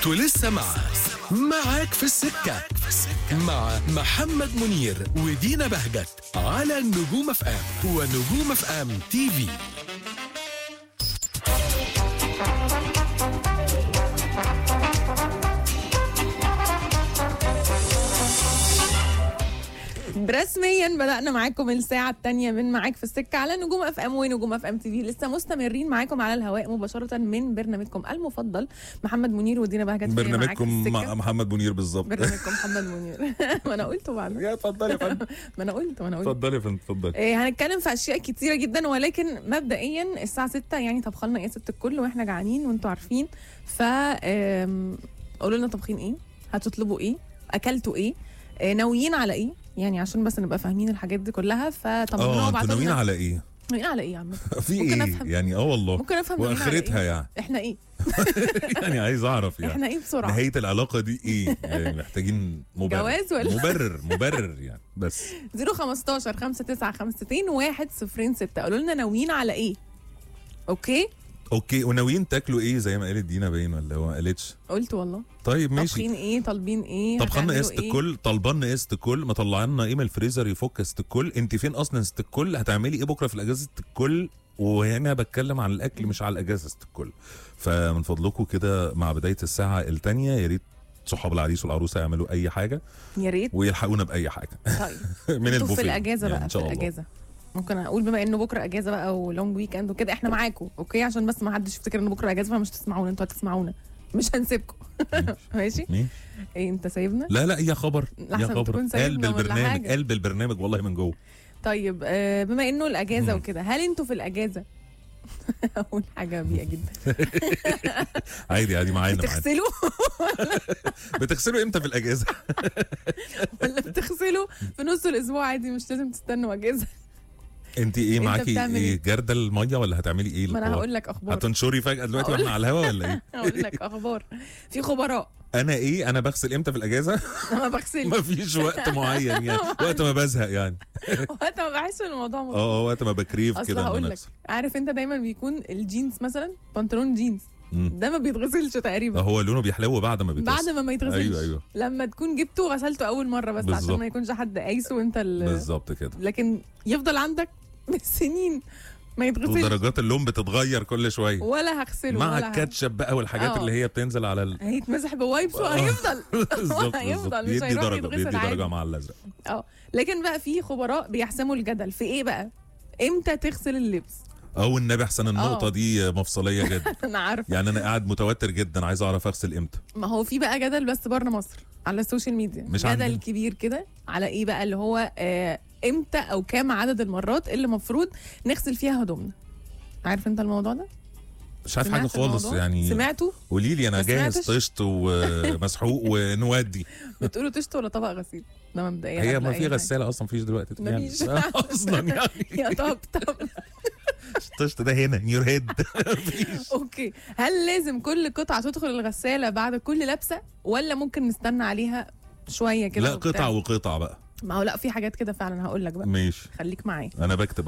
انتوا لسه مع معاك في السكة مع محمد منير ودينا بهجت على النجوم اف ام ونجوم اف ام تي في رسميا بدأنا معاكم الساعة الثانية من معاك في السكة على نجوم اف ام ونجوم اف ام تي في لسه مستمرين معاكم على الهواء مباشرة من برنامجكم المفضل محمد منير ودينا بهجت في معاك في برنامجكم السكة. مع محمد منير بالظبط برنامجكم محمد منير ما انا قلته بعد يا اتفضلي يا فندم ما انا قلت ما انا قلت اتفضلي يا فندم اتفضلي إيه هنتكلم في اشياء كتيره جدا ولكن مبدئيا الساعه 6 يعني طبخ لنا ايه ست الكل واحنا جعانين وانتوا عارفين ف آم، قولوا لنا طابخين ايه هتطلبوا ايه اكلتوا ايه آه، ناويين على ايه يعني عشان بس نبقى فاهمين الحاجات دي كلها فطمنونا اه انتوا وابعتوا ناويين لنا على ايه؟ ناويين على ايه يا عم في ممكن ايه؟ أفهم. يعني اه والله ممكن افهم ناويين على واخرتها إيه؟ يعني احنا ايه يعني عايز اعرف يعني احنا ايه بسرعه نهاية العلاقة دي ايه؟ يعني محتاجين مبرر جواز ولا؟ مبرر مبرر يعني بس 015 5952 106 قولوا لنا ناويين على ايه اوكي اوكي وناويين تاكلوا ايه زي ما قالت دينا باين ولا هو ما قالتش؟ قلت والله طيب ماشي طابخين ايه طالبين ايه طب خلنا هتعملوا قسط الكل طلبان قسط الكل مطلعنا ايه من الفريزر يفك قسط الكل انت فين اصلا قسط الكل هتعملي ايه بكره في الاجازه الكل وهنا بتكلم عن الاكل مش على الاجازه قسط الكل فمن فضلكم كده مع بدايه الساعه الثانيه يا ريت صحاب العريس والعروسه يعملوا اي حاجه يا ريت ويلحقونا باي حاجه طيب من انتوا البوفيه في الاجازه يعني بقى ان في شاء الله الاجازه ممكن اقول بما انه بكره اجازه بقى ولونج ويك اند وكده احنا معاكم اوكي عشان بس ما حدش يفتكر ان بكره اجازه فمش تسمعونا انتوا هتسمعونا مش هنسيبكم ماشي مين؟ ايه انت سايبنا لا لا يا خبر يا لحسن خبر تكون سايبنا قلب ولا البرنامج حاجة. قلب البرنامج والله من جوه طيب آه بما انه الاجازه مم. وكده هل انتوا في الاجازه اقول حاجه بيئه جدا عادي عادي معانا معانا بتغسلوا بتغسلوا امتى في الاجازه؟ ولا بتغسلوا في نص الاسبوع عادي مش لازم تستنوا اجازه انت ايه انت معاكي بتعمل ايه ايه؟ جردل الميه ولا هتعملي ايه ما انا الحوار؟ هقول لك اخبار هتنشري فجأة دلوقتي هقول واحنا على الهوا ولا ايه؟ هقول لك اخبار في خبراء انا ايه انا بغسل امتى في الاجازه؟ ما بغسلش مفيش وقت معين يعني وقت ما بزهق يعني وقت ما بحس ان الموضوع مبسوط اه اه وقت ما بكريف اصل كده إن هقول أنا لك أغسل. عارف انت دايما بيكون الجينز مثلا بنطلون جينز مم. ده ما بيتغسلش اه تقريبا هو لونه بيحلو بعد ما بيتغسل بعد ما ما يتغسلش ايوه ايوه لما تكون جبته غسلته اول مره بس عشان بالظبط. ما يكونش حد قايسه وانت ال... بالظبط كده لكن يفضل عندك بالسنين ما يتغسلش ودرجات اللون بتتغير كل شويه ولا هغسله مع ولا ه- الكاتشب بقى والحاجات اه. اللي هي بتنزل على ال... هيتمسح بوايبس وهيفضل بالظبط بالظبط هيفضل مش بيدي هيروح درجه يتغسل بيدي درجه عادي. مع الازرق اه لكن بقى في خبراء بيحسموا الجدل في ايه بقى امتى تغسل اللبس او النبي احسن النقطه اه. دي مفصليه جدا انا عارفه يعني انا قاعد متوتر جدا عايز اعرف اغسل امتى ما هو في بقى جدل بس بره مصر على السوشيال ميديا مش جدل عندنا. كبير كده على ايه بقى اللي هو آه امتى او كام عدد المرات اللي المفروض نغسل فيها هدومنا عارف انت الموضوع ده مش عارف حاجه سمعت خالص الموضوع؟ يعني سمعتوا قولي لي انا ما جاهز سمعتش؟ طشت ومسحوق ونودي بتقولوا تشتوا ولا طبق غسيل ده مبدئيا هي قبل ما أي في حاجة. غساله اصلا مفيش دلوقتي يعني مفيش. اصلا يعني يا طب طب طشت ده هنا يور هيد اوكي هل لازم كل قطعه تدخل الغساله بعد كل لبسه ولا ممكن نستنى عليها شويه كده لا وبتاع؟ قطع وقطع بقى ما هو لا في حاجات كده فعلا هقول لك بقى ماشي خليك معايا انا بكتب